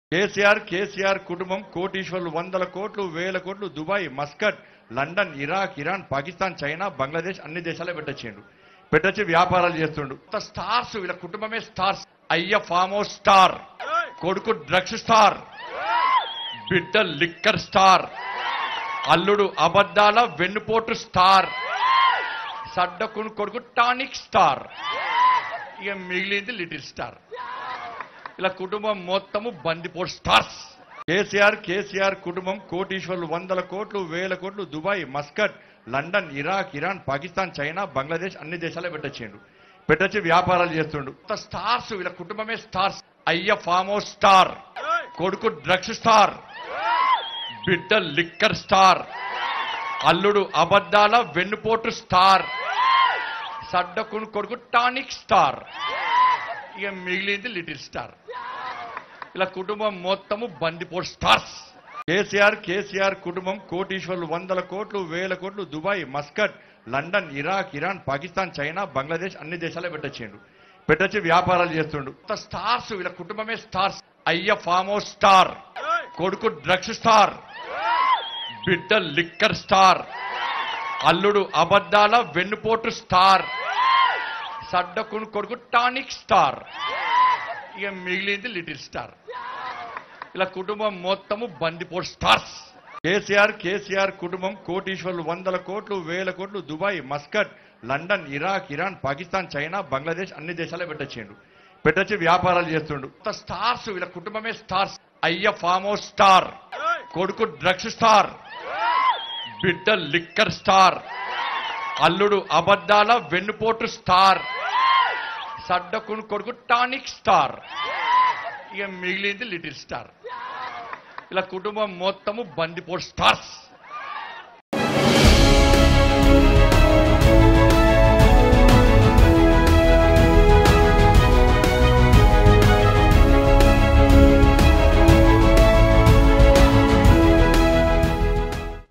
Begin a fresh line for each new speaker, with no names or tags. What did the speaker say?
కేసీఆర్ కేసీఆర్ కుటుంబం కోటీశ్వర్లు వందల కోట్లు వేల కోట్లు Dubai Muscat London Iraq Iran Pakistan China Bangladesh అన్ని దేశాలే పెట్టొచ్చిండు పెట్టొచ్చి వ్యాపారాలు చేస్తుండు కొత్త స్టార్స్ వీళ్ళ కుటుంబమే స్టార్స్ అయ్య ఫామ్ హౌస్ స్టార్ కొడుకు డ్రగ్స్ స్టార్ బిడ్డ లిక్కర్ స్టార్ అల్లుడు అబద్ధాల వెన్నుపోటు స్టార్ సడ్డకును కొడుకు టానిక్ స్టార్ ఇక మిగిలింది లిటిల్ స్టార్ ఇలా కుటుంబం మొత్తము బందిపోటు స్టార్స్ కేసీఆర్ కేసీఆర్ కుటుంబం కోటీశ్వర్లు వందల కోట్లు వేల కోట్లు Dubai Muscat London Iraq Iran Pakistan China Bangladesh అన్ని దేశాలే పెట్టొచ్చిండు పెట్టొచ్చి వ్యాపారాలు చేస్తుండు కొత్త స్టార్స్ వీళ్ళ కుటుంబమే స్టార్స్ అయ్య ఫామ్ హౌస్ స్టార్ కొడుకు డ్రగ్స్ స్టార్ బిడ్డ లిక్కర్ స్టార్ అల్లుడు అబద్ధాల వెన్నుపోటు స్టార్ సడ్డకును కొడుకు టానిక్ స్టార్ ఇక మిగిలింది లిటిల్ స్టార్ ఇలా కుటుంబం మొత్తము బందిపోటు స్టార్స్ కేసీఆర్ కేసీఆర్ కుటుంబం కోటీశ్వర్లు వందల కోట్లు వేల కోట్లు Dubai Muscat London Iraq Iran Pakistan China Bangladesh అన్ని దేశాలే పెట్టొచ్చిండు పెట్టొచ్చి వ్యాపారాలు చేస్తుండు కొత్త స్టార్స్ వీళ్ళ కుటుంబమే స్టార్స్ అయ్య ఫామ్ హౌస్ స్టార్ కొడుకు డ్రగ్స్ స్టార్ బిడ్డ లిక్కర్ స్టార్ అల్లుడు అబద్ధాల వెన్నుపోటు స్టార్ సడ్డకును కొడుకు టానిక్ స్టార్ ఇక మిగిలింది లిటిల్ స్టార్ ఇలా కుటుంబం మొత్తము బందిపోటు స్టార్స్ కేసీఆర్ కేసీఆర్ కుటుంబం కోటీశ్వర్లు వందల కోట్లు వేల కోట్లు Dubai Muscat London Iraq Iran Pakistan China Bangladesh అన్ని దేశాలే పెట్టొచ్చిండు పెట్టొచ్చి వ్యాపారాలు చేస్తుండు కొత్త స్టార్స్ వీళ్ళ కుటుంబమే స్టార్స్ అయ్య ఫామ్ హౌస్ స్టార్ కొడుకు డ్రగ్స్ స్టార్ బిడ్డ లిక్కర్ స్టార్ అల్లుడు అబద్ధాల వెన్నుపోటు స్టార్ సడ్డకును కొడుకు టానిక్ స్టార్ ఇక మిగిలింది లిటిల్ స్టార్ ఇలా కుటుంబం మొత్తము బందిపోటు స్టార్స్